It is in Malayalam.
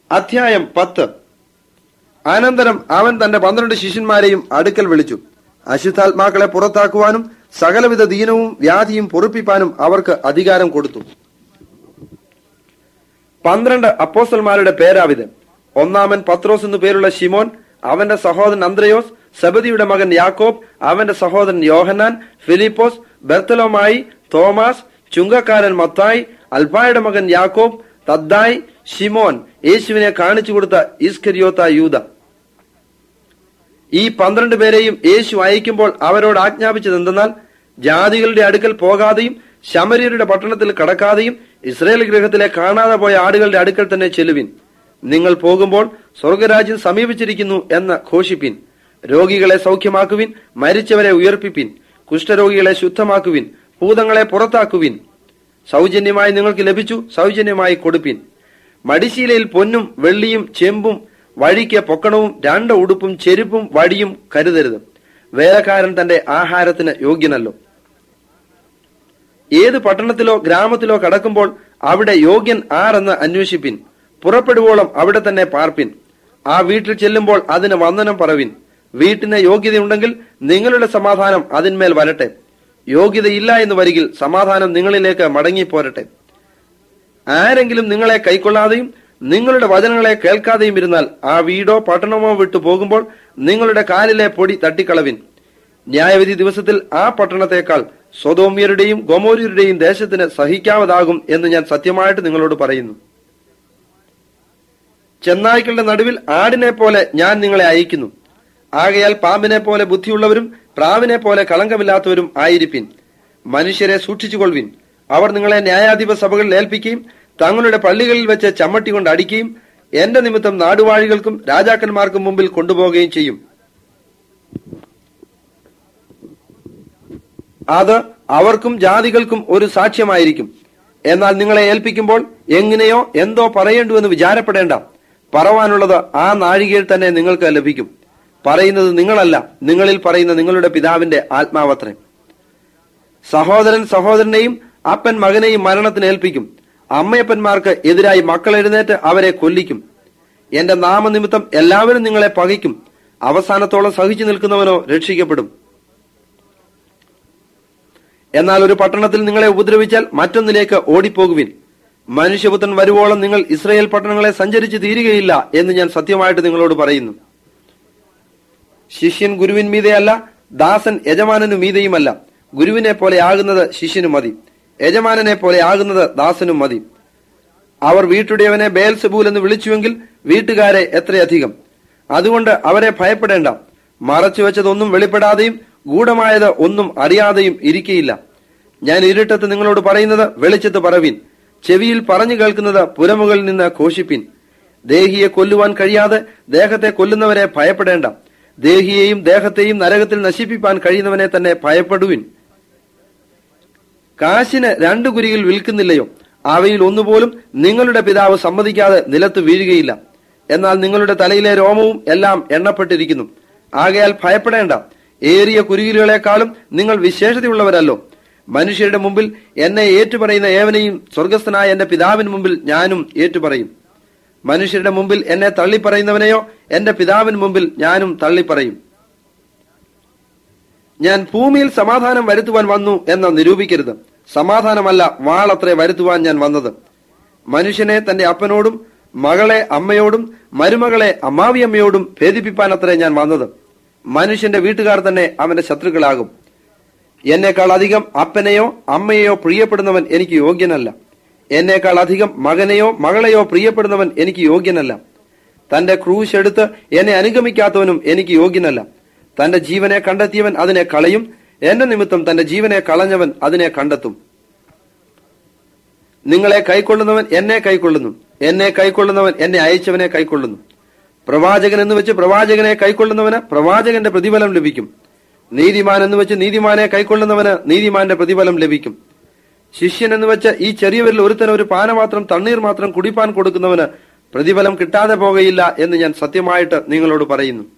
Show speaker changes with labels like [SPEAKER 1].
[SPEAKER 1] അധ്യായം പത്ത് അനന്തരം അവൻ തന്റെ പന്ത്രണ്ട് ശിഷ്യന്മാരെയും അടുക്കൽ വിളിച്ചു അശുദ്ധാത്മാക്കളെ പുറത്താക്കുവാനും സകലവിധ ദീനവും വ്യാധിയും പൊറുപ്പിപ്പാനും അവർക്ക് അധികാരം കൊടുത്തു പന്ത്രണ്ട് അപ്പോസ്റ്റൽമാരുടെ പേരാവിത് ഒന്നാമൻ പത്രോസ് എന്നു പേരുള്ള ശിമോൻ അവന്റെ സഹോദരൻ അന്ത്രയോസ് സബദിയുടെ മകൻ യാക്കോബ് അവന്റെ സഹോദരൻ യോഹന്നാൻ ഫിലിപ്പോസ് ബർത്തലോമായി തോമാസ് ചുങ്കക്കാരൻ മത്തായി അൽഫായുടെ മകൻ യാക്കോബ് തദ്ദായി ഷിമോൻ യേശുവിനെ കാണിച്ചു കൊടുത്ത ഇസ്കരിയോത്ത യൂത ഈ പന്ത്രണ്ട് പേരെയും യേശു അയക്കുമ്പോൾ അവരോട് ആജ്ഞാപിച്ചത് എന്തെന്നാൽ ജാതികളുടെ അടുക്കൽ പോകാതെയും ശമര്യരുടെ പട്ടണത്തിൽ കടക്കാതെയും ഇസ്രയേൽ ഗൃഹത്തിലെ കാണാതെ പോയ ആടുകളുടെ അടുക്കൽ തന്നെ ചെല്ലുവിൻ നിങ്ങൾ പോകുമ്പോൾ സ്വർഗരാജ്യം സമീപിച്ചിരിക്കുന്നു എന്ന് ഘോഷിപ്പിൻ രോഗികളെ സൗഖ്യമാക്കുവിൻ മരിച്ചവരെ ഉയർപ്പിപ്പിൻ കുഷ്ഠരോഗികളെ ശുദ്ധമാക്കുവിൻ ഭൂതങ്ങളെ പുറത്താക്കുവിൻ സൗജന്യമായി നിങ്ങൾക്ക് ലഭിച്ചു സൗജന്യമായി കൊടുപ്പിൻ മടിശീലയിൽ പൊന്നും വെള്ളിയും ചെമ്പും വഴിക്ക് പൊക്കണവും രണ്ട് ഉടുപ്പും ചെരുപ്പും വടിയും കരുതരുത് വേലക്കാരൻ തന്റെ ആഹാരത്തിന് യോഗ്യനല്ലോ ഏത് പട്ടണത്തിലോ ഗ്രാമത്തിലോ കടക്കുമ്പോൾ അവിടെ യോഗ്യൻ ആരെന്ന് അന്വേഷിപ്പിൻ പുറപ്പെടുവോളം അവിടെ തന്നെ പാർപ്പിൻ ആ വീട്ടിൽ ചെല്ലുമ്പോൾ അതിന് വന്ദനം പറവിൻ വീട്ടിന് യോഗ്യതയുണ്ടെങ്കിൽ നിങ്ങളുടെ സമാധാനം അതിന്മേൽ വരട്ടെ യോഗ്യതയില്ല എന്ന് വരികിൽ സമാധാനം നിങ്ങളിലേക്ക് മടങ്ങിപ്പോരട്ടെ ആരെങ്കിലും നിങ്ങളെ കൈക്കൊള്ളാതെയും നിങ്ങളുടെ വചനങ്ങളെ കേൾക്കാതെയും ഇരുന്നാൽ ആ വീടോ പട്ടണമോ വിട്ടു പോകുമ്പോൾ നിങ്ങളുടെ കാലിലെ പൊടി തട്ടിക്കളവിൻ ന്യായവിധി ദിവസത്തിൽ ആ പട്ടണത്തെക്കാൾ സ്വതോമ്യരുടെയും ഗൊമോര്യരുടെയും ദേശത്തിന് സഹിക്കാവതാകും എന്ന് ഞാൻ സത്യമായിട്ട് നിങ്ങളോട് പറയുന്നു ചെന്നായ്ക്കളുടെ നടുവിൽ ആടിനെ പോലെ ഞാൻ നിങ്ങളെ അയക്കുന്നു ആകയാൽ പാമ്പിനെ പോലെ ബുദ്ധിയുള്ളവരും പ്രാവിനെ പോലെ കളങ്കമില്ലാത്തവരും ആയിരിപ്പിൻ മനുഷ്യരെ സൂക്ഷിച്ചുകൊള്ളുവിൻ അവർ നിങ്ങളെ ന്യായാധിപ സഭകളിൽ ഏൽപ്പിക്കുകയും തങ്ങളുടെ പള്ളികളിൽ വെച്ച് ചമ്മട്ടി കൊണ്ട് അടിക്കുകയും എന്റെ നിമിത്തം നാടുവാഴികൾക്കും രാജാക്കന്മാർക്കും മുമ്പിൽ കൊണ്ടുപോവുകയും ചെയ്യും അത് അവർക്കും ജാതികൾക്കും ഒരു സാക്ഷ്യമായിരിക്കും എന്നാൽ നിങ്ങളെ ഏൽപ്പിക്കുമ്പോൾ എങ്ങനെയോ എന്തോ പറയേണ്ടുവെന്ന് വിചാരപ്പെടേണ്ട പറവാനുള്ളത് ആ നാഴികയിൽ തന്നെ നിങ്ങൾക്ക് ലഭിക്കും പറയുന്നത് നിങ്ങളല്ല നിങ്ങളിൽ പറയുന്ന നിങ്ങളുടെ പിതാവിന്റെ ആത്മാവത്രേ സഹോദരൻ സഹോദരനെയും അപ്പൻ മകനെയും മരണത്തിന് ഏൽപ്പിക്കും അമ്മയപ്പന്മാർക്ക് എതിരായി മക്കൾ എഴുന്നേറ്റ് അവരെ കൊല്ലിക്കും എന്റെ നാമനിമിത്തം എല്ലാവരും നിങ്ങളെ പകയ്ക്കും അവസാനത്തോളം സഹിച്ചു നിൽക്കുന്നവനോ രക്ഷിക്കപ്പെടും എന്നാൽ ഒരു പട്ടണത്തിൽ നിങ്ങളെ ഉപദ്രവിച്ചാൽ മറ്റൊന്നിലേക്ക് ഓടിപ്പോകുവിൻ മനുഷ്യപുത്രൻ വരുവോളം നിങ്ങൾ ഇസ്രയേൽ പട്ടണങ്ങളെ സഞ്ചരിച്ച് തീരുകയില്ല എന്ന് ഞാൻ സത്യമായിട്ട് നിങ്ങളോട് പറയുന്നു ശിഷ്യൻ ഗുരുവിൻ മീതെയല്ല ദാസൻ യജമാനനു മീതെയുമല്ല ഗുരുവിനെ പോലെ ആകുന്നത് ശിഷ്യനു മതി യജമാനനെ പോലെ ആകുന്നത് ദാസനും മതി അവർ വീട്ടുടയവനെ ബേൽസബൂൽ എന്ന് വിളിച്ചുവെങ്കിൽ വീട്ടുകാരെ എത്രയധികം അതുകൊണ്ട് അവരെ ഭയപ്പെടേണ്ട മറച്ചു വെച്ചതൊന്നും വെളിപ്പെടാതെയും ഗൂഢമായത് ഒന്നും അറിയാതെയും ഇരിക്കയില്ല ഞാൻ ഇരുട്ടത്ത് നിങ്ങളോട് പറയുന്നത് വെളിച്ചത്ത് പറവിൻ ചെവിയിൽ പറഞ്ഞു കേൾക്കുന്നത് പുരമുകളിൽ നിന്ന് ഘോഷിപ്പിൻ ദേഹിയെ കൊല്ലുവാൻ കഴിയാതെ ദേഹത്തെ കൊല്ലുന്നവരെ ഭയപ്പെടേണ്ട ദേഹിയെയും ദേഹത്തെയും നരകത്തിൽ നശിപ്പിപ്പാൻ കഴിയുന്നവനെ തന്നെ ഭയപ്പെടുവിൻ കാശിന് രണ്ടു കുരികിൽ വിൽക്കുന്നില്ലയോ അവയിൽ ഒന്നുപോലും നിങ്ങളുടെ പിതാവ് സമ്മതിക്കാതെ നിലത്ത് വീഴുകയില്ല എന്നാൽ നിങ്ങളുടെ തലയിലെ രോമവും എല്ലാം എണ്ണപ്പെട്ടിരിക്കുന്നു ആകയാൽ ഭയപ്പെടേണ്ട ഏറിയ കുരുകിലുകളെക്കാളും നിങ്ങൾ വിശേഷതയുള്ളവരല്ലോ മനുഷ്യരുടെ മുമ്പിൽ എന്നെ ഏറ്റുപറയുന്ന ഏവനെയും സ്വർഗസ്ഥനായ എന്റെ പിതാവിന് മുമ്പിൽ ഞാനും ഏറ്റുപറയും മനുഷ്യരുടെ മുമ്പിൽ എന്നെ തള്ളിപ്പറയുന്നവനെയോ എന്റെ പിതാവിന് മുമ്പിൽ ഞാനും തള്ളിപ്പറയും ഞാൻ ഭൂമിയിൽ സമാധാനം വരുത്തുവാൻ വന്നു എന്ന് നിരൂപിക്കരുത് സമാധാനമല്ല വാളത്രേ വരുത്തുവാൻ ഞാൻ വന്നത് മനുഷ്യനെ തന്റെ അപ്പനോടും മകളെ അമ്മയോടും മരുമകളെ അമ്മാവിയമ്മയോടും ഭേദിപ്പിപ്പാൻ അത്രേ ഞാൻ വന്നത് മനുഷ്യന്റെ വീട്ടുകാർ തന്നെ അവന്റെ ശത്രുക്കളാകും എന്നേക്കാൾ അധികം അപ്പനെയോ അമ്മയെയോ പ്രിയപ്പെടുന്നവൻ എനിക്ക് യോഗ്യനല്ല എന്നേക്കാൾ അധികം മകനെയോ മകളെയോ പ്രിയപ്പെടുന്നവൻ എനിക്ക് യോഗ്യനല്ല തന്റെ ക്രൂശ് എടുത്ത് എന്നെ അനുഗമിക്കാത്തവനും എനിക്ക് യോഗ്യനല്ല തന്റെ ജീവനെ കണ്ടെത്തിയവൻ അതിനെ കളയും എന്റെ നിമിത്തം തന്റെ ജീവനെ കളഞ്ഞവൻ അതിനെ കണ്ടെത്തും നിങ്ങളെ കൈക്കൊള്ളുന്നവൻ എന്നെ കൈക്കൊള്ളുന്നു എന്നെ കൈക്കൊള്ളുന്നവൻ എന്നെ അയച്ചവനെ കൈക്കൊള്ളുന്നു പ്രവാചകൻ എന്ന് വെച്ച് പ്രവാചകനെ കൈക്കൊള്ളുന്നവന് പ്രവാചകന്റെ പ്രതിഫലം ലഭിക്കും നീതിമാൻ എന്ന് വെച്ച് നീതിമാനെ കൈക്കൊള്ളുന്നവന് നീതിമാന്റെ പ്രതിഫലം ലഭിക്കും ശിഷ്യൻ എന്ന് വെച്ച് ഈ ചെറിയവരിൽ ഒരുത്തന് ഒരു പാനമാത്രം തണ്ണീർ മാത്രം കുടിപ്പാൻ കൊടുക്കുന്നവന് പ്രതിഫലം കിട്ടാതെ പോകയില്ല എന്ന് ഞാൻ സത്യമായിട്ട് നിങ്ങളോട് പറയുന്നു